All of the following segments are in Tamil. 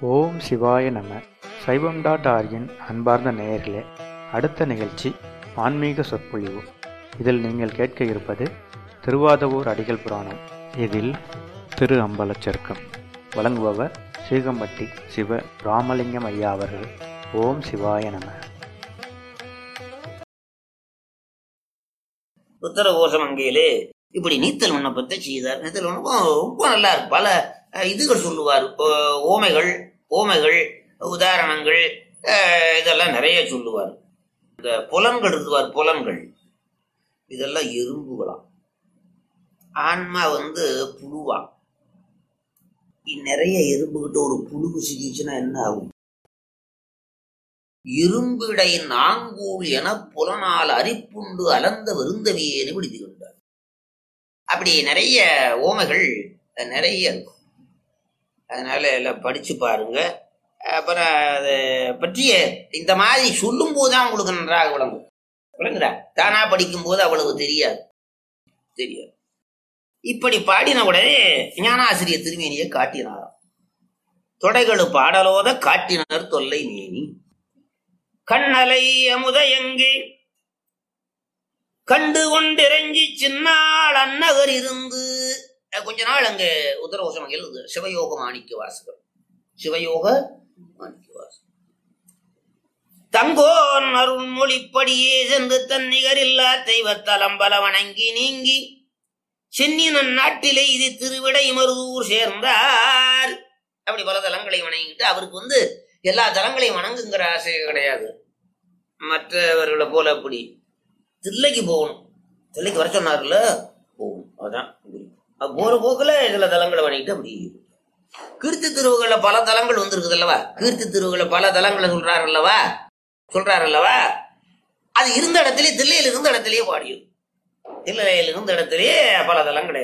ஓம் சிவாய நம சைவம் டாட் ஆர்கின் அன்பார்ந்த நேயர்களே அடுத்த நிகழ்ச்சி ஆன்மீக சொற்பொழிவு இதில் நீங்கள் கேட்க இருப்பது திருவாதவூர் அடிகள் புராணம் இதில் திரு அம்பலச்சருக்கம் வழங்குபவர் சீகம்பட்டி சிவ ராமலிங்கம் ஐயா அவர்கள் ஓம் சிவாய நம உத்தர கோசமங்கையிலே இப்படி நீத்தல் விண்ணப்பத்தை செய்தார் நீத்தல் விண்ணப்பம் ரொம்ப நல்லா இருக்கு பல அஹ், இதுகள் சொல்லுவார் ஓ- ஓமைகள் ஓமைகள் உதாரணங்கள் அஹ், இதெல்லாம் நிறைய சொல்லுவார் இந்த புலன்கள் இருக்குவார் புலன்கள் இதெல்லாம் எறும்புகளாம் ஆன்மா வந்து புழுவா இ- நிறைய எறும்புகிட்ட ஒரு புழுவு சிக்கிச்சுன்னா என்ன ஆகும் இரும்பிடை நாங்கூல் என புலனால் அரிப்புண்டு அலந்த விருந்தவியேன்னு விடுதி கொண்டார் அப்படி நிறைய ஓமைகள் நிறைய இருக்கும் அதனால எல்லாம் படிச்சு பாருங்க அப்புறம் அதை பற்றிய இந்த மாதிரி சொல்லும் போதுதான் உங்களுக்கு நன்றாக விளங்கும் விளங்குதா தானா படிக்கும் போது அவ்வளவு தெரியாது தெரியாது இப்படி பாடின உடனே ஞானாசிரியர் திருமேனியை காட்டினாராம் தொடைகளு பாடலோத காட்டினர் தொல்லை மேனி கண்ணலை அமுதையங்கே கண்டு கொண்டிறங்கி சின்னாள் அன்னகர் இருந்து அஹ் கொஞ்ச நாள் அங்க உத்தரகோசம் எழுது சிவயோக மாணிக்க வாசகர் சிவயோக மாணிக்க வாசகர் தங்கோன் அருள்மொழிப்படியே சென்று தன் நிகரில்லா தெய்வத்தலம்பல வணங்கி நீங்கி சென்னினன் நாட்டிலே இது திருவிடை மருதூர் சேர்ந்தார் அப்படி பல தலங்களை வணங்கிட்டு அவருக்கு வந்து எல்லா தலங்களையும் வணங்குங்கிற ஆசை கிடையாது மற்றவர்களை போல அப்படி தில்லைக்கு போகணும் தில்லைக்கு வர சொன்னார்ல போகணும் அதான் குறிப்பு. அது போற போக்குல இதுல தலங்களை வணங்கிட்டு அப்படி கீர்த்தி திருவுகள்ல பல தலங்கள் வந்திருக்குது அல்லவா கீர்த்தி திருவுகள்ல பல தலங்களை சொல்றாரு அல்லவா சொல்றாரு அல்லவா அது இருந்த இடத்திலே தில்லையில் இருந்த இடத்திலேயே பாடியும் தில்லையில் இருந்த இடத்திலேயே பல தலங்களை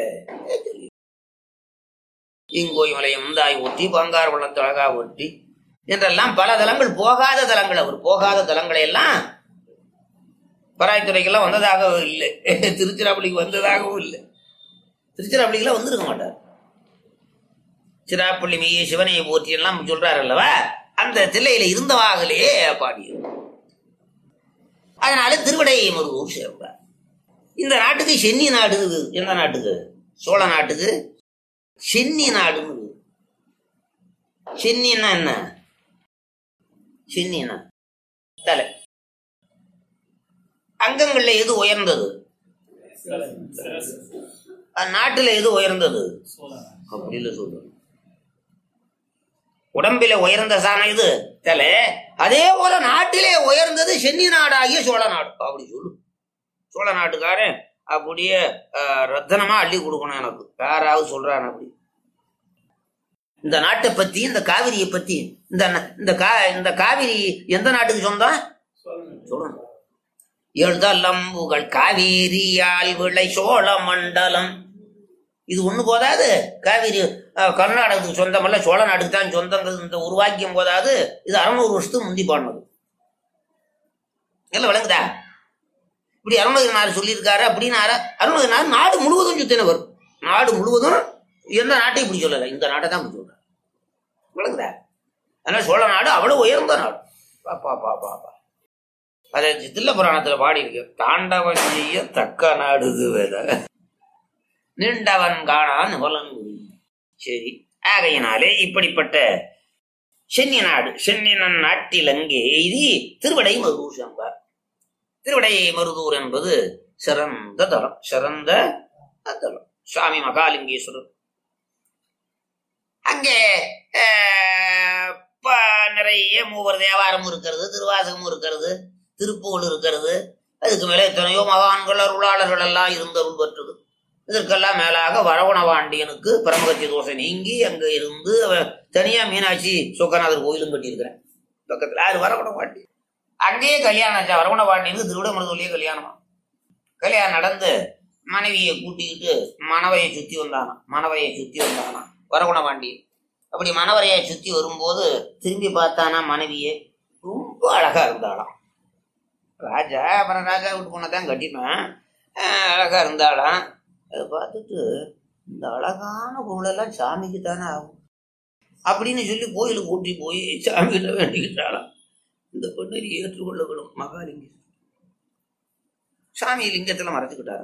இங்கோய் மலையம் முந்தாய் ஒட்டி பங்கார் வளத்து அழகா ஒட்டி என்றெல்லாம் பல தலங்கள் போகாத தலங்கள் அவர் போகாத தலங்களை எல்லாம் பராய்த்துறைக்கெல்லாம் வந்ததாகவும் இல்லை திருச்சிராப்பள்ளிக்கு வந்ததாகவும் இல்லை திருச்சிராப்பள்ளிக்கெல்லாம் வந்திருக்க மாட்டார் சிராப்பள்ளி மெய்ய சிவனையை போற்றி எல்லாம் சொல்றாரு அல்லவா அந்த தில்லையில இருந்தவாகலேயே பாடியது அதனால திருவிடை முருகூர் சேர்ந்தார் இந்த நாட்டுக்கு சென்னி நாடு எந்த நாட்டுக்கு சோழ நாட்டுக்கு சென்னி நாடுன்னு சென்னின்னா என்ன சென்னினா தலை அங்கங்கள்ல எது உயர்ந்தது அஹ் நாட்டுல எது உயர்ந்தது அப்படி இல்ல சொல்றது உடம்பில உயர்ந்த சாணம் இது தலை அதே போல நாட்டிலே உயர்ந்தது சென்னி நாடாகிய சோழ நாடு அப்படி சொல்லு சோழ நாட்டுக்காரன் அப்படியே அஹ், ரத்தனமா அள்ளி கொடுக்கணும் எனக்கு யாராவது சொல்றான் அப்படி இந்த நாட்டை பத்தி இந்த காவிரியை பத்தி இந்த ந- இந்த கா இந்த காவிரி எந்த நாட்டுக்கு சொந்தம் சொல்லணும் எழுதலம்புகள் காவேரியால் விளை சோழ மண்டலம் இது ஒண்ணு போதாது காவிரி அஹ், கர்நாடகத்துக்கு சொந்தமல்ல சோழ நாட்டுக்கு தான் சொந்தங்கிறது இந்த உருவாக்கியம் போதாது இது அறுநூறு வருஷத்துக்கு முந்தி பாடினது எல்லாம் விளங்குதா இப்படி அருணகிரிநாதர் சொல்லியிருக்காரு அப்படின்னு அருணகிரிநாதர் நாடு முழுவதும் சுத்தினவர் நாடு முழுவதும் எந்த நாட்டையும் இப்படி சொல்லல இந்த நாட்டை தான் இப்படி சொல்றாரு விளங்குதா அதனால சோழ நாடு அவ்வளவு உயர்ந்த நாடு பாப்பா பாப்பா பா அதை தில்ல புராணத்துல பாடி இருக்கு தாண்டவன் செய்ய தக்க நாடு இது வேத நீண்டவன் காணான் நிவலங்குடி சரி ஆகையினாலே இப்படிப்பட்ட சென்னி நாடு சென்னினன் நாட்டில் அங்கே இது திருவடை மருதூர் சம்பார் திருவடை மருதூர் என்பது சிறந்த தலம் சிறந்த தலம் சுவாமி மகாலிங்கேஸ்வரர் அங்கே அஹ், ப- நிறைய மூவர் தேவாரமும் இருக்கிறது திருவாசகமும் இருக்கிறது திருப்புகழ் இருக்கிறது அதுக்கு மேலே எத்தனையோ மகான்கள் அருளாளர்கள் எல்லாம் இருந்தருள் பெற்றது இதற்கெல்லாம் மேலாக வரவணவாண்டியனுக்கு பிரமகத்தி தோசை நீங்கி அங்க இருந்து அவன் தனியா மீனாட்சி சொக்கநாதர் கோயிலும் கட்டியிருக்கிறேன் பக்கத்துல யாரு வரவணவாண்டி அங்கேயே கல்யாணம் ஆச்சா வரவணவாண்டியனுக்கு திருவிடமருதுலயே கல்யாணமா கல்யாணம் நடந்து மனைவியை கூட்டிக்கிட்டு மணவையை சுத்தி வந்தானாம் மணவையை சுத்தி வந்தானாம் வரகுணபாண்டியன் அப்படி மணவரையை சுத்தி வரும்போது திரும்பி பார்த்தானா மனைவியே ரொம்ப அழகா இருந்தாளாம் ராஜா அப்புறம் ராஜா வீட்டு பொண்ணை தான் கட்டினேன் அஹ் அழகா இருந்தாளாம் அதை பார்த்துட்டு இந்த அழகான பொருளெல்லாம் சாமிக்கு தானே ஆகும் அப்படின்னு சொல்லி கோயிலுக்கு கூட்டி போய் சாமிகிட்ட வேண்டிக்கிட்டாலாம் இந்த பெண்ணறி ஏற்றுக்கொள்ள விடும் மகாலிங்கம் சாமி லிங்கத்துல மறைச்சுக்கிட்டாரு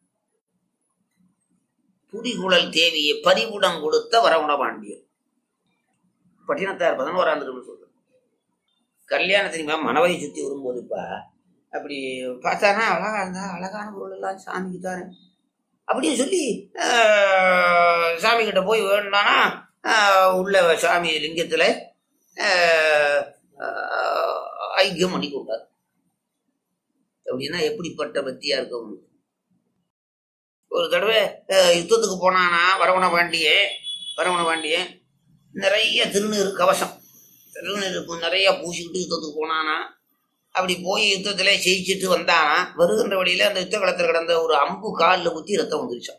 புடிகுழல் தேவியை பறிவுடன் கொடுத்த வரகுண பாண்டியன் பட்டினத்தார் பதினோராம் திரும்ப சொல்ற கல்யாணத்தின் மனவை சுத்தி வரும்போதுப்பா அப்படி பார்த்தானா அழகா இருந்தா அழகான பொருள் எல்லாம் சாமிக்கு தானே அப்படின்னு சொல்லி ஆஹ், சாமி கிட்ட போய் வேணும்னா உள்ள சாமி லிங்கத்துல ஆஹ், ஆஹ், ஐக்கியம் பண்ணி கொண்டார் அப்படின்னா எப்படிப்பட்ட பக்தியா இருக்க உங்களுக்கு ஒரு தடவை அஹ், யுத்தத்துக்கு போனானா வரவண பாண்டியே வரவண பாண்டியே நிறைய திருநீர் கவசம் திருநீர் நிறைய பூசிக்கிட்டு யுத்தத்துக்கு போனானா அப்படி போய் யுத்தத்துல ஜெயிச்சுட்டு வந்தானா வருகின்ற வழியில அந்த யுத்த களத்தில் கிடந்த ஒரு அம்பு காலில் குத்தி ரத்தம் வந்துருச்சான்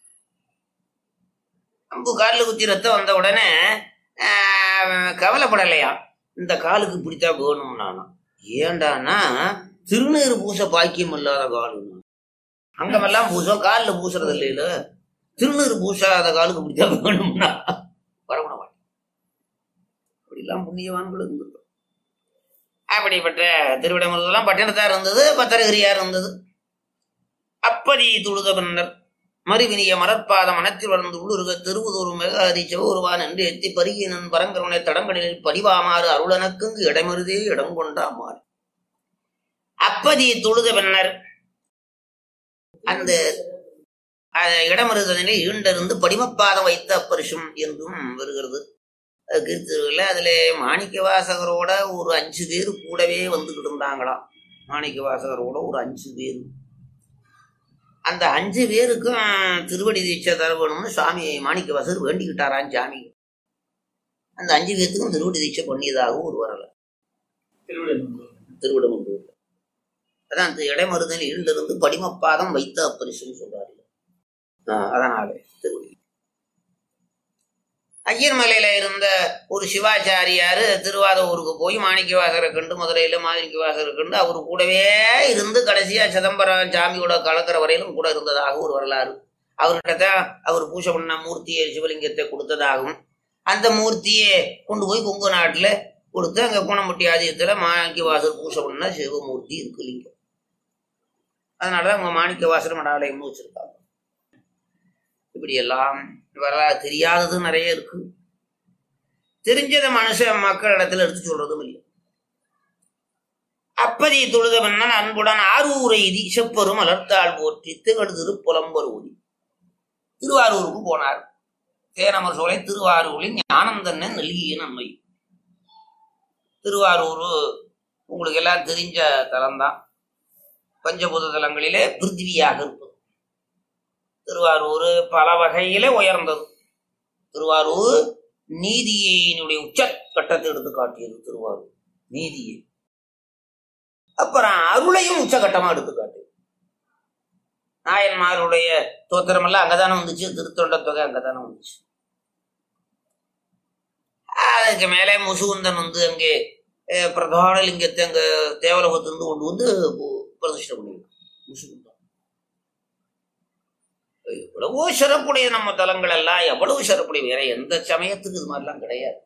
அம்பு காலில் குத்தி ரத்தம் வந்த உடனே ஆஹ், கவலைப்படலையா இந்த காலுக்கு பிடித்தா வேணும் நானா ஏண்டானா திருநீர் பூச பாக்கியம் இல்லாத காலு அங்கமெல்லாம் பூசம் காலில் பூசுறது இல்லையில திருநீர் பூசாத காலுக்கு பிடித்தா வேணும்னா வரவண மாட்டேன் அப்படிலாம் புண்ணியவான்கள் இருந்திருக்கும் அப்படிப்பட்ட திருவிடமுருகெல்லாம் பட்டினத்தார் இருந்தது பத்திரகிரியார் இருந்தது அப்பதி துழுத பின்னர் மறுவினிய மலர்பாத மனத்தில் வளர்ந்து உள்ளுருக திருவுதூரும் மிக அதிச்சவ ஒருவான் என்று எத்தி பருகினன் பரங்கருணை தடங்களில் படிவாமாறு அருளனக்குங்கு இடமருதே இடம் கொண்டாமாறு அப்பதி தொழுத பின்னர் அந்த அஹ், இடமருதனிலே ஈண்டிருந்து படிமப்பாதம் வைத்த அப்பரிசம் என்றும் வருகிறது அது கீர்த்திருவில் அதுல மாணிக்க வாசகரோட ஒரு அஞ்சு பேர் கூடவே வந்துகிட்டு இருந்தாங்களாம் மாணிக்க வாசகரோட ஒரு அஞ்சு பேர் அந்த அஞ்சு பேருக்கும் திருவடி தீட்சை தரவேணும்னு சாமி மாணிக்க வாசகர் வேண்டிக்கிட்டாராம் சாமி அந்த அஞ்சு பேர்த்துக்கும் திருவடி தீட்சை பண்ணியதாகவும் ஒரு வரல திருவிடமன்றூர்ல அதான் அந்த இடைமருதல் ஈண்டிருந்து படிமப்பாதம் வைத்த அப்பரிசுன்னு சொல்றாரு ஆஹ் அதனால திருவடி ஐயர்மலையில இருந்த ஒரு சிவாச்சாரியாரு திருவாதூருக்கு போய் மாணிக்கவாசரை கண்டு மதுரையில மாணிக்கவாசரை கண்டு அவர் கூடவே இருந்து கடைசியா சிதம்பரம் சாமியோட கலக்கிற வரையிலும் கூட இருந்ததாக ஒரு வரலாறு அவர்கிட்ட தான் அவர் பூஜை பண்ண மூர்த்தியை சிவலிங்கத்தை கொடுத்ததாகவும் அந்த மூர்த்தியை கொண்டு போய் கொங்கு நாட்டுல கொடுத்து அங்க பூனம்பட்டி ஆதியத்துல மாணிக்கவாசர் பூஜை பண்ண சிவமூர்த்தி இருக்கு லிங்கம் அதனாலதான் அவங்க மாணிக்கவாசர் மடாலயம்னு வச்சிருக்காங்க இப்படி எல்லாம் வரலாறு தெரியாதது நிறைய இருக்கு தெரிஞ்சத மனுஷன் மக்கள் இடத்துல எடுத்து சொல்றதும் இல்லை அப்பதி தொழுத மன்னன் அன்புடன் ஆரூரை எய்தி செப்பரும் அலர்த்தாள் போற்றி திகழ் திருப்புலம்பர் ஊதி திருவாரூருக்கு போனார் தேனமர் சோலை திருவாரூரில் ஞானந்தன்னன் நெல்லியின் அம்மை திருவாரூர் உங்களுக்கு எல்லாம் தெரிஞ்ச தலம்தான் பஞ்சபூத தலங்களிலே பிருத்திவியாக இருப்பது திருவாரூர் பல வகையில உயர்ந்தது திருவாரூர் நீதியினுடைய உச்ச கட்டத்தை எடுத்து காட்டியது திருவாரூர் நீதியை அப்புறம் அருளையும் உச்சகட்டமா எடுத்து காட்டியது நாயன்மாருடைய தோத்திரம் எல்லாம் அங்கதானே வந்துச்சு திருத்தொண்ட தொகை அங்கதானே வந்துச்சு அதுக்கு மேலே முசுகுந்தன் வந்து அங்கே அஹ், பிரதான லிங்கத்தை அங்க தேவலோகத்திலிருந்து கொண்டு வந்து பிரதிஷ்டை பண்ணிருக்கான் முசுகுந்தன் எவ்வளவோ சிறப்புடைய நம்ம தலங்கள் எல்லாம் எவ்வளவு சிறப்புடைய வேற எந்த சமயத்துக்கு இது மாதிரிலாம் கிடையாது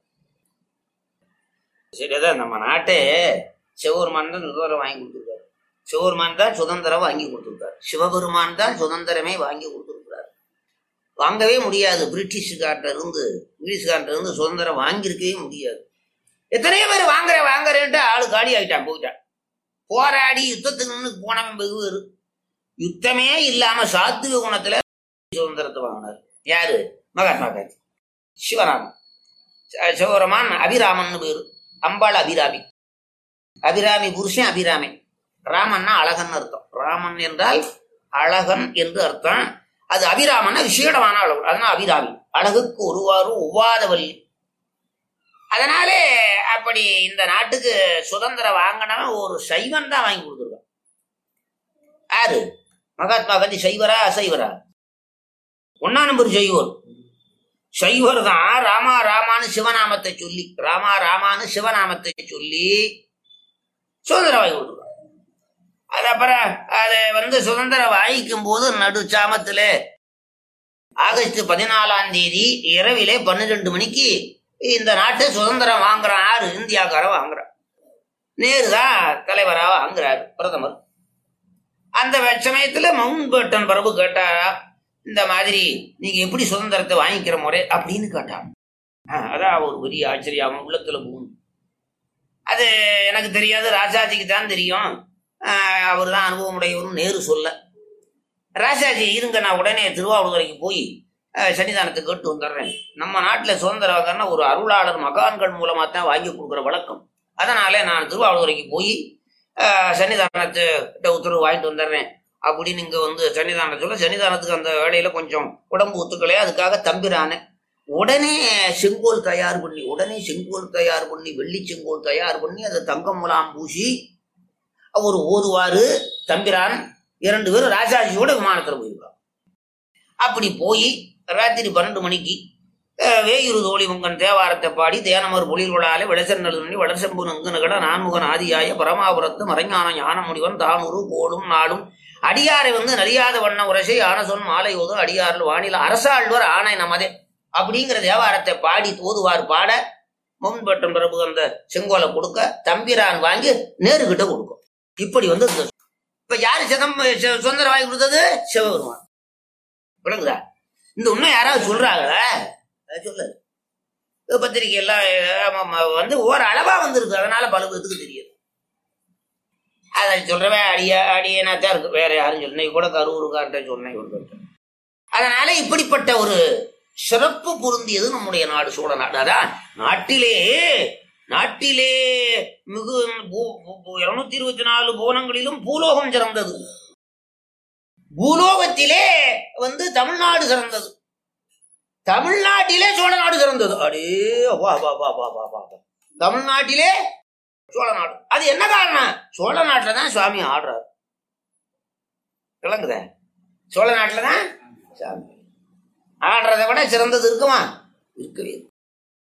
சரிதான் நம்ம நாட்டே சிவபெருமான் தான் சுதந்திரம் வாங்கி கொடுத்துருக்காரு சிவபெருமான் தான் சுதந்திரம் வாங்கி கொடுத்துருக்காரு சிவபெருமான் தான் சுதந்திரமே வாங்கி கொடுத்துருக்கிறார் வாங்கவே முடியாது பிரிட்டிஷ்கார்ட்ட இருந்து இங்கிலீஷ்கார்ட்ட இருந்து சுதந்திரம் வாங்கியிருக்கவே முடியாது எத்தனையோ பேர் வாங்குற வாங்குறேன்ட்டு ஆளு காலி ஆயிட்டான் போயிட்டான் போராடி யுத்தத்துக்கு நின்று போனவன் வெகு பேரு யுத்தமே இல்லாம சாத்துவ குணத்துல சுதந்திரத்தை வாங்கினார் யாரு மகாத்மா காந்தி சிவராமன் ச- சிவபெருமான் அபிராமன் பேரு அம்பாள் அபிராமி அபிராமி புருஷன் அபிராமி ராமன்னா அழகன் அர்த்தம் ராமன் என்றால் அழகன் என்று அர்த்தம் அது அபிராமன்னா விசேடமான அழகு அதனால அபிராமி அழகுக்கு ஒருவாறு ஒவ்வாதவல்லி அதனாலே அப்படி இந்த நாட்டுக்கு சுதந்திரம் வாங்கினவன் ஒரு சைவன் தான் வாங்கி கொடுத்துருக்கான் யாரு மகாத்மா காந்தி சைவரா அசைவரா ஒன்னா நம்பர் சைவர் சைவர் தான் ராமா ராமான்னு சிவநாமத்தை சொல்லி ராமா ராமான்னு சிவநாமத்தை சொல்லி சுதந்திரம் வாங்கி கொடுத்துருக்கான் அது அப்புறம் அதை வந்து சுதந்திரம் வாங்கிக்கும் போது நடு சாமத்துல ஆகஸ்ட் பதினாலாம் தேதி இரவிலே பன்னிரெண்டு மணிக்கு இந்த நாட்டு சுதந்திரம் வாங்குறான் யாரு இந்தியாக்காரன் வாங்குறான் நேரு தான் தலைவரா வாங்குறாரு பிரதமர் அந்த சமயத்துல மவுண்ட் பேட்டன் பிரபு கேட்டாரா இந்த மாதிரி நீங்க எப்படி சுதந்திரத்தை வாங்கிக்கிற முறை அப்படின்னு கேட்டான் ஆஹ், அதான் ஒரு பெரிய ஆச்சரியம் அவன் உள்ளத்துல போகும் அது எனக்கு தெரியாது ராஜாஜிக்கு தான் தெரியும் அவர் தான் அனுபவம் உடையவரும் நேரு சொல்ல ராஜாஜி இருங்க நான் உடனே திருவாவூருக்கு போய் அஹ், சன்னிதானத்தை கேட்டு வந்துடுறேன் நம்ம நாட்டில் சுதந்திர வாங்கன்னா ஒரு அருளாளர் மகான்கள் மூலமா தான் வாங்கி கொடுக்குற வழக்கம் அதனால நான் திருவாவூருக்கு போய் அஹ், சன்னிதானத்தை கிட்ட உத்தரவு வாங்கிட்டு வந்துடுறேன் அப்படின்னு இங்க வந்து சன்னிதானம் சொல்ல சன்னிதானத்துக்கு அந்த வேலையில கொஞ்சம் உடம்பு ஒத்துக்கலையா அதுக்காக தம்பிரானே உடனே செங்கோல் தயார் பண்ணி உடனே செங்கோல் தயார் பண்ணி வெள்ளி செங்கோல் தயார் பண்ணி அதை தங்கம் முலாம் பூசி அவர் ஓதுவாரு தம்பிரான் இரண்டு பேரும் ராஜாஜியோட விமானத்துல போயிருக்காங்க அப்படி போய் ராத்திரி பன்னெண்டு மணிக்கு அஹ், வேயுரு தோழி உங்கன் தேவாரத்தை பாடி தேனமர் பொழில்களாலே விளசன் நலுநி வளர்சம்பு நங்குனுகட நான்முகன் ஆதியாய பரமாபுரத்து மறைஞான ஞான முடிவன் தானூரு கோடும் நாடும் அடியாரை வந்து நலியாத வண்ண உரசை ஆன சொன் மாலை ஓதும் அடியாரில் வானில அரசாழ்வர் ஆணை நமதே அப்படிங்கிற தேவாரத்தை பாடி தோதுவார் பாட முன்பட்டம் பிரபு அந்த செங்கோலை கொடுக்க தம்பிரான் வாங்கி நேருகிட்ட கொடுக்கும் இப்படி வந்து இந்த- இப்ப யாரு சிதம் சு- சுதந்திரம் வாங்கி கொடுத்தது சிவபெருமான் விளங்குதா இந்த உண்மை யாராவது சொல்றாங்களா அது சொல்லு இது பத்திரிக்கை எல்லாம் ஆமா, ஆமா, வந்து ஓர் அளவா வந்திருக்கு அதனால பல பேத்துக்கு தெரியுது அதை சொல்றவன் அடிய அடியனா தான் இருக்கு வேற யாரும் சொல்ல கூட கரூருக்கார்ட்ட சொன்னேன் இவர்கிட்ட. அதனால இப்படிப்பட்ட ஒரு சிறப்பு பொருந்தியது நம்முடைய நாடு சோழ நாடு அதான் நாட்டிலே நாட்டிலே மிகு இருநூத்தி இருபத்தி நாலு புவனங்களிலும் பூலோகம் சிறந்தது பூலோகத்திலே வந்து தமிழ்நாடு சிறந்தது தமிழ்நாட்டிலே சோழ நாடு சிறந்தது அடே வா வா வா வா வா வா தமிழ்நாட்டிலே சோழ நாடு அது என்ன காரணம் சோழ நாட்டுல தான் சுவாமி ஆடுறாரு விளங்குதா சோழ நாட்டுல தான் சாமி ஆடுறதை விட சிறந்தது இருக்குமா இருக்கவே இருக்கு.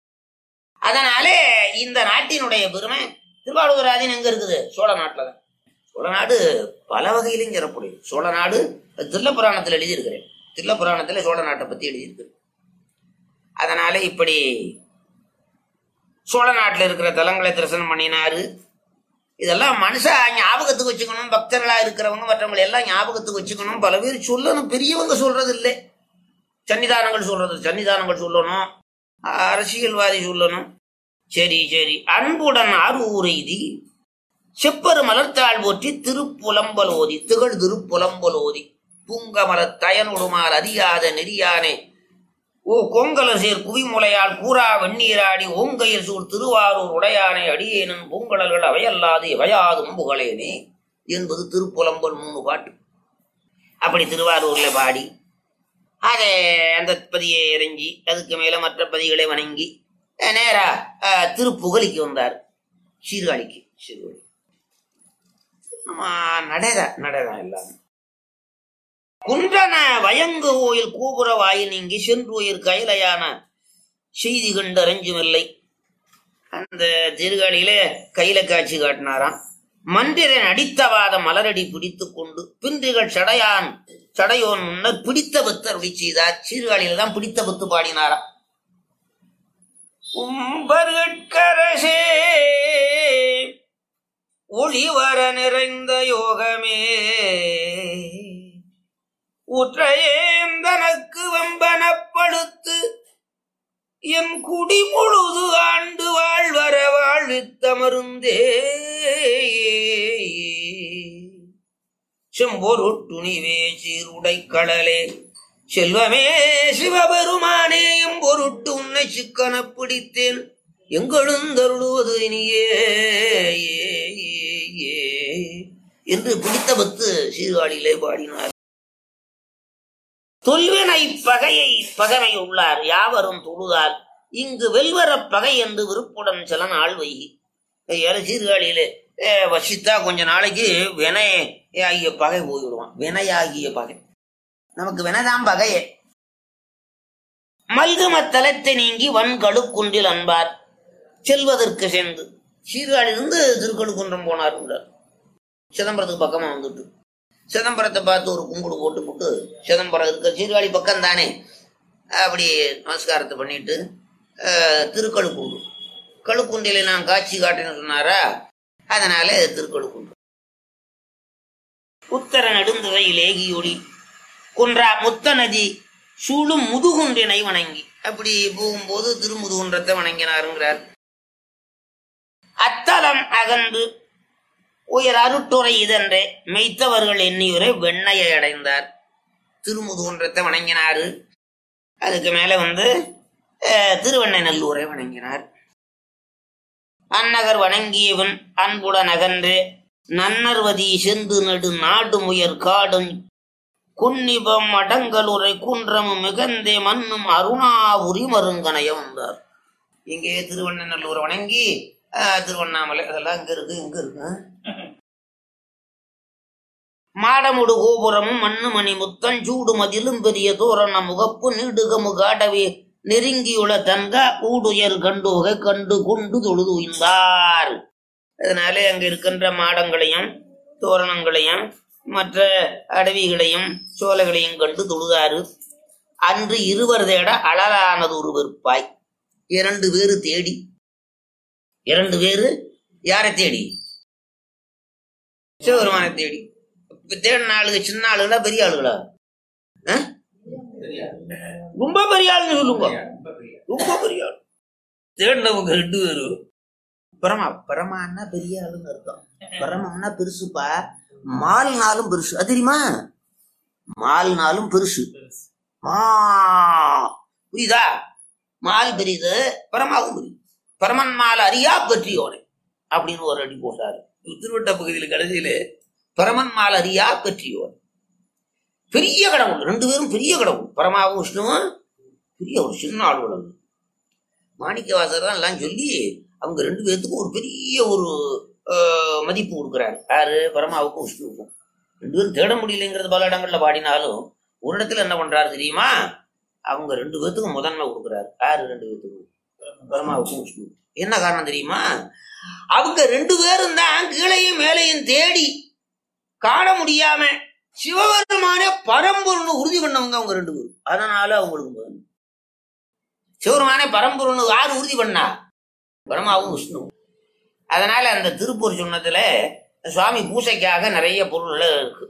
அதனாலே இந்த நாட்டினுடைய பெருமை திருவாரூர் ஆதீனம் எங்க இருக்குது சோழ நாட்டுல தான் சோழ நாடு பல வகையிலும் சிறப்புடையது சோழ நாடு தில்ல புராணத்தில் எழுதியிருக்கிறேன் தில்ல புராணத்தில் சோழ நாட்டை பத்தி எழுதியிருக்கிறேன் அதனால இப்படி சோழ நாட்டில் இருக்கிற தலங்களை தரிசனம் பண்ணினாரு இதெல்லாம் மனுஷா ஞாபகத்துக்கு வச்சுக்கணும் பக்தர்களா இருக்கிறவங்க மற்றவங்களை எல்லாம் ஞாபகத்துக்கு வச்சுக்கணும் பல பேர் சொல்லணும் பெரியவங்க சொல்றது இல்லை சன்னிதானங்கள் சொல்றது சன்னிதானங்கள் சொல்லணும் அரசியல்வாதி சொல்லணும் சரி சரி அன்புடன் ஆறு எய்தி செப்பரு மலர்த்தாள் போற்றி திருப்புலம்பல் ஓதி திகழ் திருப்புலம்பல் ஓதி பூங்கமலத் தயனுடுமால் அறியாத நெறியானே ஓ கோங்கலர் சேர் குவிமுலையால் கூறா வெந்நீராடி ஓங்கையில் சூழ் திருவாரூர் உடையானை அடியேனும் பூங்கடல்கள் அவையல்லாது எவையாதும் புகழேனே என்பது திருப்புலம்பல் மூணு பாட்டு அப்படி திருவாரூர்ல பாடி அதை அந்த பதியை இறங்கி அதுக்கு மேல மற்ற பதிகளை வணங்கி அஹ், நேரா அஹ், திருப்புகலிக்கு வந்தார் சீர்காழிக்கு சீர்காழி நம்ம நடதா நடதா எல்லாம் குன்றன வயங்கு கோயில் கூபுர வாயில் நீங்கி சென்று உயிர் கைலையான செய்தி கண்டு அறிஞ்சுமில்லை அந்த திருகாலியிலே கையில காட்சி காட்டினாராம் மந்திரன் அடித்தவாத மலரடி பிடித்துக் கொண்டு பின்றுகள் சடையான் சடையோன் முன்னர் பிடித்த பத்து அருளி செய்தார் சீர்காழியில தான் பிடித்த பத்து பாடினாராம் உம்பர்கட்கரசே ஒளிவர நிறைந்த யோகமே உற்றையேன் தனக்கு வம்பனப்படுத்து என் குடி முழுது ஆண்டு வாழ்வர வாழ்வித்த மருந்தே செம்பொருட்டுணிவே சீருடை கடலே செல்வமே சிவபெருமானே எம்பொருட்டு உன்னை சிக்கன பிடித்தேன் எங்கெழுந்தருளுவது இனியே ஏ, ஏ, ஏ என்று பிடித்த பத்து சீர்காழியிலே பாடினார் தொல்வினை பகையை பகைமை உள்ளார் யாவரும் தொழுதால் இங்கு வெல்வர பகை என்று விருப்புடன் சில நாள் வைகி ஏழு சீர்காழியிலே அஹ், வசித்தா கொஞ்ச நாளைக்கு வினை ஆகிய பகை போய்விடுவான் வினையாகிய பகை நமக்கு வினைதான் பகையே மல்கும தலத்தை நீங்கி வன்கடுக்குன்றில் அன்பார் செல்வதற்கு சென்று சீர்காழிலிருந்து திருக்கழுக்குன்றம் போனாருங்கிறார் சிதம்பரத்துக்கு பக்கமா வந்துட்டு சிதம்பரத்தை பார்த்து ஒரு கும்பிடு போட்டு போட்டு சிதம்பரம் இருக்க சீர்காழி பக்கம் தானே அப்படி நமஸ்காரத்தை பண்ணிட்டு அஹ், திருக்கழுக்குன்று கழுக்குன்றிலே நான் காட்சி காட்டினு சொன்னாரா அதனால இது திருக்கழுக்குன்று உத்தர நெடுந்துறையில் ஏகியொடி குன்றா முத்த நதி சூழும் முதுகுன்றினை வணங்கி அப்படி போகும்போது திருமுதுகுன்றத்தை வணங்கினாருங்கிறார் அத்தலம் அகன்று உயர் அருட்டுரை இதென்றே மெய்த்தவர்கள் எண்ணியுரை வெண்ணையை அடைந்தார் திருமுதுகுன்றத்தை வணங்கினாரு அதுக்கு மேல வந்து அஹ், திருவெண்ணை நல்லூரை வணங்கினார் அந்நகர் வணங்கியவன் அன்புடன் அகன்று நன்னர்வதி செந்து நடு நாடு முயற் காடும் குன்னிபம் அடங்கலுரை குன்றமும் மிகந்தே மண்ணும் அருணாபுரி மருங்கனைய வந்தார் இங்கே திருவண்ணநல்லூரை வணங்கி ஆஹ், திருவண்ணாமலை அதெல்லாம் இங்க இருக்கு இங்க இருக்கு மாடமுடு கோபுரமும் மண்ணு மணி முத்தன் சூடு மதிலும் பெரிய தோரண முகப்பு நீடுக முகாடவே நெருங்கியுள்ள தன்க ஊடுயர் கண்டுவகை கண்டு கொண்டு தொழுது உய்ந்தார் அதனாலே அங்க இருக்கின்ற மாடங்களையும் தோரணங்களையும் மற்ற அடவிகளையும் சோலைகளையும் கண்டு தொழுதாரு அன்று இருவர் தேட அழலானது ஒரு வெறுப்பாய் இரண்டு பேரு தேடி இரண்டு பேரு யாரை தேடி சிவபெருமானை தேடி இப்ப தேடின ஆளுங்க சின்ன ஆளுகளா பெரிய ஆளுகளா ஆ? ரொம்ப பெரிய ஆளுன்னு சொல்லுங்க ரொம்ப பெரிய ஆளு தேடினவங்க ரெண்டு பேரும் பரமா பரமான்னா பெரிய ஆளுன்னு அர்த்தம் பரமம்னா பெருசுப்பா மால்னாலும் பெருசு அது தெரியுமா மால்னாலும் பெருசு மா புரியுதா மால் பெரியது பரமாவும் பெரியது பரமன் மால் அறியா பெற்றியோனை அப்படின்னு ஒரு அடி போட்டாரு திருவட்ட பகுதியில் கடைசியில பரமன் மால் அறியா பெற்றியோன் பெரிய கடவுள் ரெண்டு பேரும் பெரிய கடவுள் பரமாவும் விஷ்ணுவும் பெரிய ஒரு சின்ன ஆளுகள் மாணிக்க வாசகர் எல்லாம் சொல்லி அவங்க ரெண்டு பேர்த்துக்கும் ஒரு பெரிய ஒரு ஆஹ், மதிப்பு கொடுக்குறாரு யாரு பரமாவுக்கும் விஷ்ணுவுக்கும் ரெண்டு பேரும் தேட முடியலைங்கிறது பல இடங்கள்ல பாடினாலும் ஒரு இடத்துல என்ன பண்றாரு தெரியுமா அவங்க ரெண்டு பேர்த்துக்கும் முதன்மை கொடுக்குறாரு யாரு ரெண்டு பேர்த்துக்கும் பரமாவுக்கும் விஷ்ணு என்ன காரணம் தெரியுமா அவங்க ரெண்டு பேரும் தான் கீழையும் மேலையும் தேடி காண முடியாம சிவபெருமான பரம்பொருள்னு உறுதி பண்ணவங்க அவங்க ரெண்டு பேரும் அதனால அவங்களுக்கு முதன்மை சிவபெருமானே பரம்பொருள்னு யார் உறுதி பண்ணா பிரம்மாவும் விஷ்ணு அதனால அந்த திருப்பூர் சொன்னதுல சுவாமி பூசைக்காக நிறைய பொருள் இருக்கு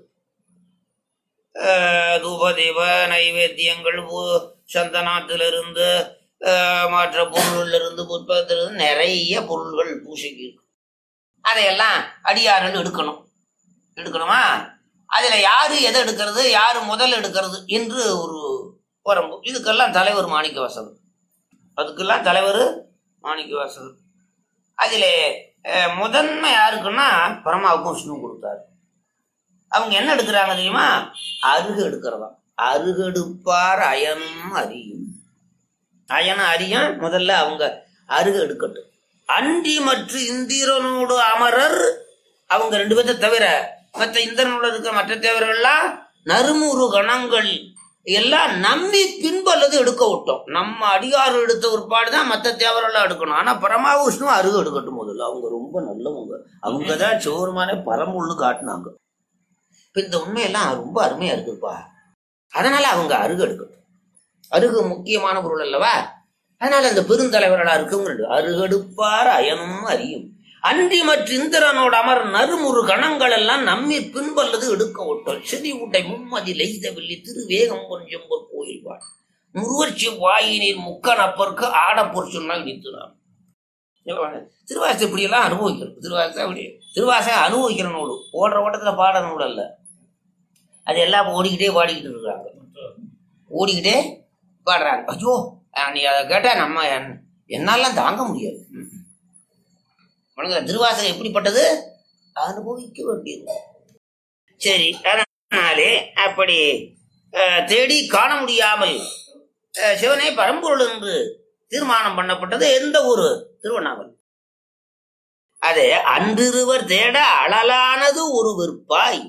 அஹ் தூப தீப நைவேத்தியங்கள் பூ- சந்தனத்திலிருந்து அஹ் மற்ற பொருள்ல இருந்து புஷ்பத்திலிருந்து நிறைய பொருள்கள் பூசைக்கு இருக்கு அதையெல்லாம் அடியார்கள் எடுக்கணும் எடுக்கணுமா அதுல யாரு எதை எடுக்கிறது யாரு முதல் எடுக்கிறது என்று ஒரு வரம்பு இதுக்கெல்லாம் தலைவர் மாணிக்க வாசகர் அதுக்கெல்லாம் தலைவர் மாணிக்க வாசகர் அதில் முதன்மை யாருக்குன்னா பரமாவுக்கும் விஷ்ணு கொடுத்தாரு அவங்க என்ன எடுக்கிறாங்க தெரியுமா அருகு எடுக்கிறதா அருகு எடுப்பார் அயனும் அறியும் அயனும் அறியும் முதல்ல அவங்க அருகு எடுக்கட்டும் அன்றி மற்றும் இந்திரனோடு அமரர் அவங்க ரெண்டு பேர்த்த தவிர மற்ற இந்திரனோட இருக்க மற்ற தேவர்கள்லாம் நறுமுறு கணங்கள் எல்லாம் நம்பி பின்பல்லது எடுக்க விட்டோம் நம்ம அடிகாரம் எடுத்த ஒருபாடு தான் மற்ற தேவரெல்லாம் எடுக்கணும் ஆனா பரமா விஷ்ணு அருகு எடுக்கட்டும் முதல்ல அவங்க ரொம்ப நல்லவங்க அவங்க தான் சோறுமான பரம்புள்னு காட்டினாங்க இப்ப இந்த உண்மையெல்லாம் ரொம்ப அருமையா இருக்குப்பா அதனால அவங்க அருகு எடுக்கட்டும் அருகு முக்கியமான பொருள் அல்லவா அதனால அந்த பெருந்தலைவர்களா இருக்குங்க அருகெடுப்பார் அயனும் அறியும் அன்றி மற்ற இந்திரனோட அமர் நறுமுறு கணங்கள் எல்லாம் நம்மி பின்பல்லது எடுக்க ஒட்டல் செதி உடை மும்மதி லெய்தவில்லி திருவேகம் கொஞ்சம் ஒரு கோயில் பாடு முருவர்ச்சி வாயினில் முக்கணப்பற்கு ஆடப்பொர் சொன்னால் நிறுத்தினார் திருவாசை இப்படியெல்லாம் அனுபவிக்கணும் திருவாசை அப்படி திருவாசை அனுபவிக்கிற நூல் ஓடுற ஓட்டத்துல பாடுற நூல் அல்ல அது எல்லாம் ஓடிக்கிட்டே பாடிக்கிட்டு இருக்காங்க ஓடிக்கிட்டே பாடுறாங்க ஐயோ அஹ் நீ அதை கேட்டா நம்ம என்- என்னாலாம் தாங்க முடியாது ம். உனக்கு திருவாசகம் எப்படிப்பட்டது அனுபவிக்க வேண்டியது சரி அதனாலே அப்படி அஹ், தேடி காண முடியாமல் அஹ், சிவனே பரம்பொருள் என்று தீர்மானம் பண்ணப்பட்டது எந்த ஊரு திருவண்ணாமலை அது அன்றிருவர் தேட அழலானது ஒரு விற்பாய்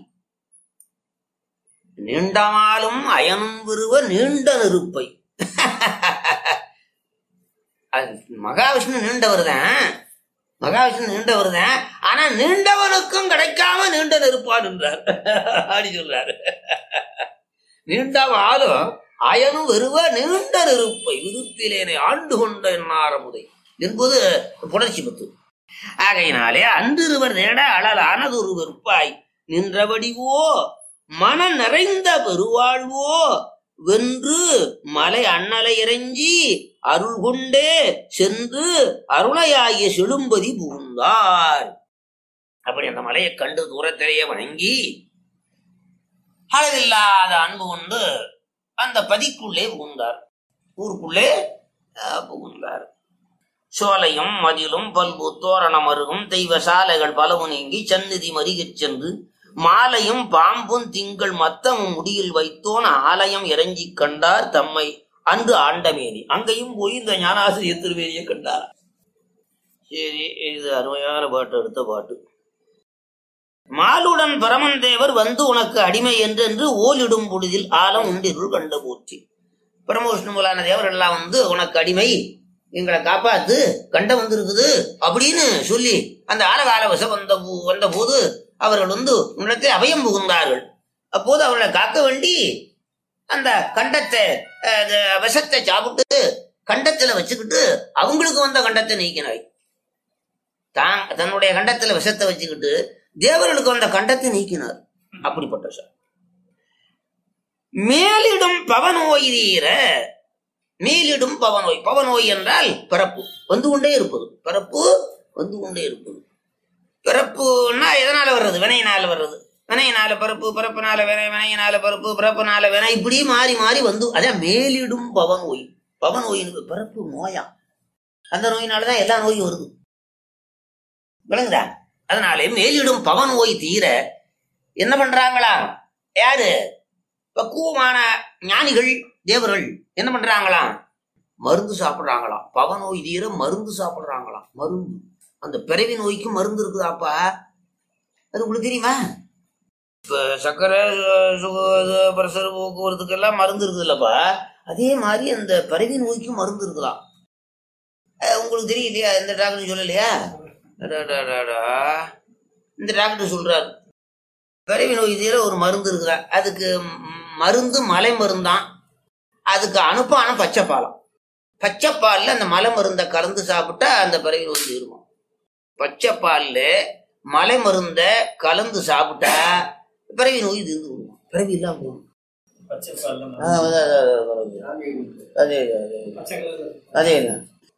நீண்டமாலும் அயனும் விருவ நீண்ட நெருப்பை அது மகாவிஷ்ணு நீண்டவர் தான் மகாவிஷ்ணு நீண்டவர் தான் ஆனா நீண்டவனுக்கும் கிடைக்காம நீண்ட நெருப்பார் என்றார் அப்படி சொல்றாரு நீண்டவன் ஆளும் அயனு வெறுவ நீண்ட நெருப்பை விருப்பிலேனை ஆண்டு கொண்ட என்னாரமுதை என்பது புணர்ச்சி பத்து ஆகையினாலே அன்றிருவர் தேட அழல் ஆனதொரு வெறுப்பாய் நின்றபடிவோ மன நிறைந்த பெருவாழ்வோ வென்று மலை அண்ணலை இறைஞ்சி அருள் கொண்டே சென்று அருளையாகிய செழும்பதி புகுந்தார் அப்படி அந்த மலையை கண்டு தூரத்திலேயே வணங்கி அளவில்லாத அன்பு கொண்டு அந்த பதிக்குள்ளே புகுந்தார் ஊருக்குள்ளே அஹ், புகுந்தார் சோலையும் மதிலும் பல்பு தோரணம் அருகும் தெய்வ சாலைகள் பலவும் நீங்கி சந்நிதி மருகிற் சென்று மாலையும் பாம்பும் திங்கள் மத்தமும் முடியில் வைத்தோன் ஆலயம் இறங்கி கண்டார் தம்மை அன்று ஆண்டமேனி அங்கேயும் போய் இந்த ஞானாசிரியர் திருவேதியை கண்டார் சரி இது அருமையான பாட்டு அடுத்த பாட்டு மாலுடன் பரமன் தேவர் வந்து உனக்கு அடிமை என்றென்று ஓலிடும் பொழுதில் ஆலம் உண்டிருள் கண்ட போற்றி பரமவிஷ்ணு முதலான தேவர் எல்லாம் வந்து உனக்கு அடிமை எங்களை காப்பாத்து கண்ட வந்திருக்குது அப்படின்னு சொல்லி அந்த ஆலகால விஷம் வந்த போ- வந்த போது அவர்கள் வந்து உன்னிடத்தில் அபயம் புகுந்தார்கள் அப்போது அவர்களை காக்க வேண்டி அந்த கண்டத்தை அஹ், அந்த விஷத்தை சாப்பிட்டு கண்டத்துல வச்சுக்கிட்டு அவங்களுக்கு வந்த கண்டத்தை நீக்கினாய் தான் தன்னுடைய கண்டத்துல விஷத்தை வச்சுக்கிட்டு தேவர்களுக்கு வந்த கண்டத்தை நீக்கினார் அப்படிப்பட்ட சார் மேலிடும் பவநோய் தீர மேலிடும் பவநோய் பவநோய் என்றால் பிறப்பு வந்து கொண்டே இருப்பது பிறப்பு வந்து கொண்டே இருப்பது பிறப்புன்னா எதனால வர்றது வினையினால வர்றது வினையினால பிறப்பு பிறப்புனால வினை வினையினால பிறப்பு பிறப்புனால வினை இப்படி மாறி மாறி வந்து அதான் மேலிடும் பவநோய் பவநோய் பிறப்பு நோயா அந்த நோயினாலதான் எல்லா நோயும் வருது விளங்குதா அதனாலே மேலிடும் பவநோய் தீர என்ன பண்றாங்களா யாரு பக்குவமான ஞானிகள் தேவர்கள் என்ன பண்றாங்களாம் மருந்து சாப்பிடுறாங்களாம் பவநோய் தீர மருந்து சாப்பிடுறாங்களாம் மருந்து அந்த பிறவி நோய்க்கு மருந்து இருக்குதாப்பா அது உங்களுக்கு தெரியுமா இப்ப சர்க்கரை பிரஷர் போக்குவரத்துக்கெல்லாம் மருந்து இருக்குது இல்லப்பா அதே மாதிரி அந்த பிறவி நோய்க்கு மருந்து இருக்குதாம் அஹ் உங்களுக்கு தெரியலையா இந்த டாக்டர் சொல்லலையா அடாடாடாடா. இந்த டாக்டர் சொல்றாரு பிறவி நோய் தீர ஒரு மருந்து இருக்குதா அதுக்கு ம், மருந்து மலை மருந்தான் அதுக்கு அனுப்பான பச்சைப்பாலம் பச்சைப்பால்ல அந்த மலை மருந்தை கலந்து சாப்பிட்டா அந்த பிறவி நோய் தீருமா பச்சைப்பால்ல மலை மருந்த கலந்து சாப்பிட்டா பிறவி நோய் தீர்ந்து விடுமா பிறவி இல்லாம போகும் ஆ, அதான், அதான், அதான். அதே அதே அதே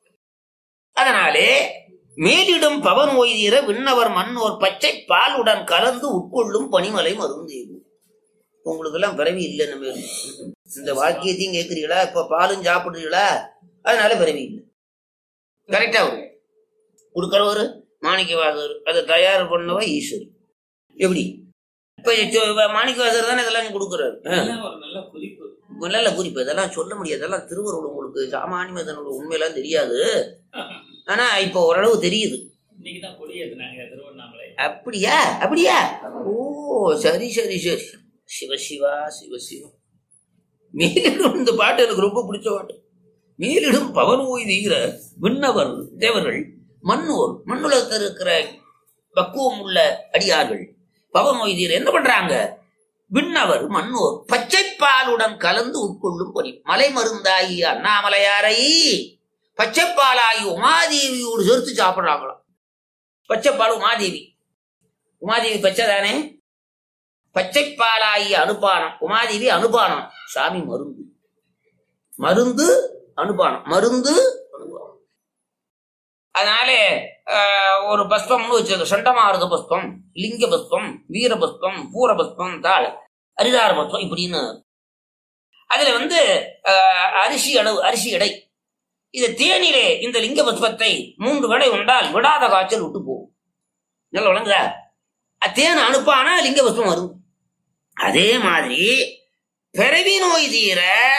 அதனாலே மேலிடும் பவன் ஓய்தீர விண்ணவர் மண்ணோர் பச்சை பாலுடன் கலந்து உட்கொள்ளும் பனிமலை மருந்தேவு உங்களுக்கு எல்லாம் பிறவி இல்லைன்னு மேலும் இந்த வாக்கியத்தையும் கேட்கிறீங்களா இப்ப பாலும் சாப்பிடுறீங்களா அதனால பிறவி இல்லை கரெக்டா வரும் கொடுக்கிறவர் மாணிக்கவாசர் அதை தயார் பண்ணவ ஈஸ்வரி எப்படி இப்ப சொ- இப்ப மாணிக்கவாசர் தானே இதெல்லாம் கொடுக்குறாரு ஆ. ஒரு நல்ல குறிப்பு நல்ல குறிப்பு இதெல்லாம் சொல்ல முடியாது இதெல்லாம் திருவருள் உங்களுக்கு சாமானிய தன்னோட உண்மையெல்லாம் தெரியாது ஆனா இப்போ ஓரளவு தெரியுது இன்னைக்கு தான் கொடியேற்றினாங்க திருவண்ணாமலை அப்படியா அப்படியா ஓ சரி சரி சரி சிவ சிவா சிவ சிவா மேலிடும் இந்த பாட்டு எனக்கு ரொம்ப பிடிச்ச பாட்டு மேலிடும் பவன் ஓய்தீர விண்ணவர் தேவர்கள் மண்ணோர் மண்ணுலகத்தில் இருக்கிற பக்குவம் உள்ள அடியார்கள் பவன் ஓய்தீர என்ன பண்றாங்க விண்ணவர் மண்ணோர் பச்சைப்பாலுடன் கலந்து உட்கொள்ளும் பணி மலை மருந்தாகி அண்ணாமலையாரை பச்சைப்பாலாகி உமாதேவியோடு சேர்த்து சாப்பிடுறாங்களாம் பச்சைப்பால் உமாதேவி உமாதேவி பச்சை தானே பச்சைப்பாலாகிய அனுபானம் உமாதேவி அனுபானம் சாமி மருந்து மருந்து அனுபானம் மருந்து அனுபானம் அதனாலே ஆஹ், ஒரு பஸ்பம்னு வச்சிருக்க சண்டமாருத பஸ்பம் லிங்க பஸ்பம் வீர பஸ்பம் பூர பஸ்பம் தாள் அரிதார பஸ்பம் இப்படின்னு அதுல வந்து ஆஹ், அரிசி அளவு அரிசி எடை இது தேனிலே இந்த லிங்க புஷ்பத்தை மூன்று வேளை உண்டால் விடாத காய்ச்சல் விட்டு போகும் நல்ல விளங்குதா அஹ் தேன் அனுப்பானா லிங்க புஷ்பம் வரும் அதே மாதிரி பிறவி நோய் தீர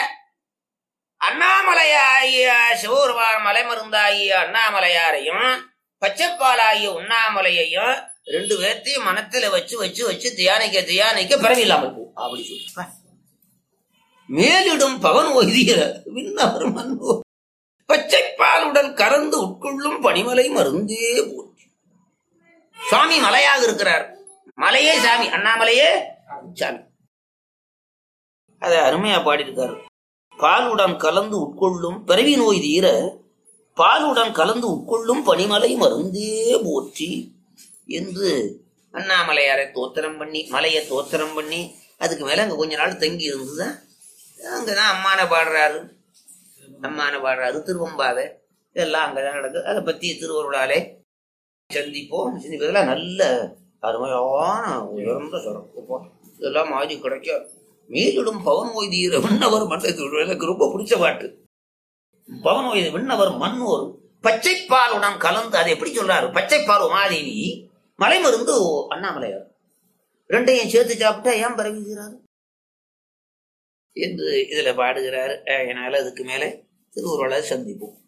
அண்ணாமலையாகிய சிவபெருமான் மலைமருந்தாகிய அண்ணாமலையாரையும் பச்சைப்பாலாகிய உண்ணாமலையையும் ரெண்டு பேர்த்தையும் மனத்துல வச்சு வச்சு வச்சு தியானிக்க தியானிக்க பிறவி இல்லாமல் போகும் அப்படி சொல்லி மேலிடும் பவன் ஒய்தீர விண்ணவர் மன்னோ பச்சைப்பாலுடன் கலந்து உட்கொள்ளும் பனிமலை மருந்தே போற்றி சுவாமி மலையாக இருக்கிறார் மலையே சாமி அண்ணாமலையே சாமி அத அருமையா பாடியிருக்காரு பாலுடன் கலந்து உட்கொள்ளும் பிறவி நோய் தீர பாலுடன் கலந்து உட்கொள்ளும் பனிமலை மருந்தே போற்றி என்று அண்ணாமலையாரை தோத்திரம் பண்ணி மலையை தோத்திரம் பண்ணி அதுக்கு மேல அங்க கொஞ்ச நாள் தங்கி இருந்துதான் அங்கதான் அம்மான பாடுறாரு அம்மான பாடுறாரு திருவம்பாவை இதெல்லாம் அங்கதான் நடக்குது அதை பத்தி திருவருளாலே சந்திப்போம் சந்திப்பதெல்லாம் நல்ல அருமையான உயர்ந்த சிறப்பு இதெல்லாம் மாறி கிடைக்க மீளிடும் பவன் ஓய்தீர விண்ணவர் மண்டலத்தில் எனக்கு ரொம்ப பிடிச்ச பாட்டு பவன் ஓய்து விண்ணவர் மண்ணோர் பச்சைப்பாலுடன் கலந்து அதை எப்படி சொல்றாரு பச்சைப்பால் உமாதேவி மலை மருந்து அண்ணாமலையார் ரெண்டையும் சேர்த்து சாப்பிட்டா ஏன் பரவுகிறார் என்று இதுல பாடுகிறார் அதனால அதுக்கு மேலே திருவுருளை சந்திப்போம்